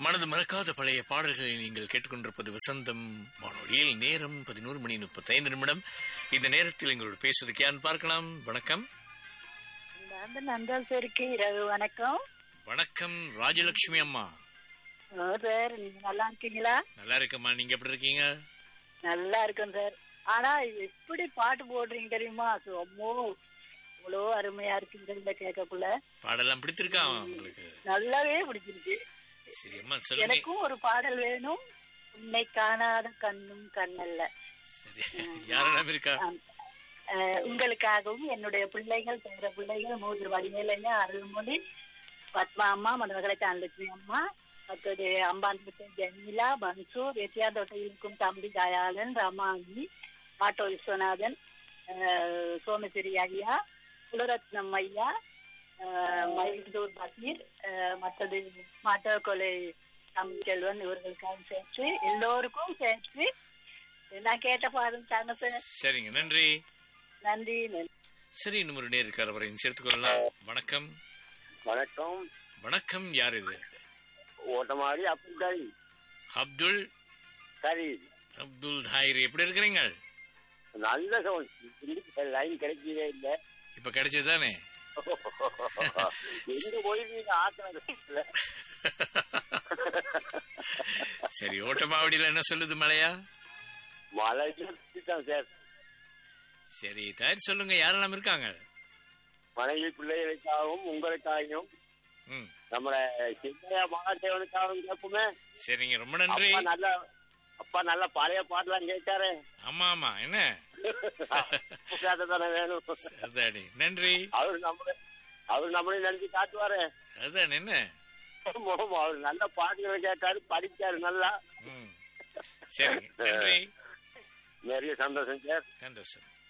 மனது மறக்காத பழைய பாடல்களை நீங்கள் கேட்டுக்கொண்டிருப்பது வசந்தம் வானொலியில் நேரம் பதினோரு மணி முப்பத்தைந்து நிமிடம் இந்த நேரத்தில் எங்களோட பேசுவதற்கு யான் பார்க்கலாம் வணக்கம் இந்த நந்தால் சருக்கு இரவு வணக்கம் வணக்கம் ராஜலட்சுமி அம்மா ஓ சார் நீங்க நல்லா இருக்கீங்களா நல்லா இருக்கம்மா நீங்க எப்படி இருக்கீங்க நல்லா இருக்கேன் சார் ஆனா எப்படி பாட்டு போடுறீங்க தெரியுமா அம்மோ இவ்வளோ அருமையா இருக்குங்க இந்த கேட்கக்குள்ள பாடெல்லாம் பிடித்திருக்கா உங்களுக்கு நல்லாவே பிடிச்சிருக்கு சரி அம்மா சொல்லுங்க எனக்கும் ஒரு பாடல் வேணும் உன்னை காணாத கண்ணும் கண்ணல்ல சரி யாரெல்லாம் இருக்கா அஹ், உங்களுக்காகவும் என்னுடைய பிள்ளைகள் பேர பிள்ளைகள் மூன்று வடிவேலைங்க அருள்மொழி பத்மா அம்மா மனவகளை தான்லட்சுமி அம்மா மற்றது அம்பாந்தோட்டை ஜெமிலா பன்சு வெற்றியாந்தோட்டையில் இருக்கும் தம்பி தயாளன் ரமாணி ஆட்டோ விஸ்வநாதன் அஹ், சோமசிறி ஐயா குலரத்னம் ஐயா அஹ், மயில்தூர் பசீர் அஹ், மற்றது மாட்டோக்கொலை தமிழ்ச்செல்வன் இவர்களுக்காக சேர்த்து எல்லோருக்கும் சேர்த்து நான் கேட்ட பாடம் தாங்க சார் சரிங்க நன்றி நன்றி நன்றி சரி இன்னும் ஒரு நேர் இருக்கார் அவரை சேர்த்துக் கொள்ளலாம் வணக்கம் வணக்கம் வணக்கம் யார் இது ஓட்டமாடி அப்துல் அப்துல் சரி அப்துல் தாயிர் எப்படி இருக்கிறீங்க நல்ல சவுண்ட் லைன் கிடைக்கவே இல்லை இப்ப கிடைச்சதுதானே எங்க போய் நீங்க ஆத்திரம் சரி ஓட்டமாவடியில என்ன சொல்லுது மலையா மழை தான் சார் சரி தாயிர் சொல்லுங்க யாரெல்லாம் இருக்காங்க மனைவி பிள்ளைகளுக்காகவும் உங்களுக்காகவும் ம் நம்மள சிந்தையா மகாதேவனுக்காகவும் கேட்போமே சரிங்க ரொம்ப நன்றி அப்பா நல்ல அப்பா நல்ல பழைய பாட்டெல்லாம் கேட்டாரு ஆமா ஆமா என்ன தானே வேணும் அதாடி நன்றி அவரு நம்மள அவரு நம்மளையும் நினைச்சு காட்டுவாரு அதான் என்ன அவர் நல்ல பாட்டுகளை கேட்டாரு படிச்சாரு நல்லா ம் சரிங்க நன்றி நிறைய சந்தோஷம் சார் சந்தோஷம்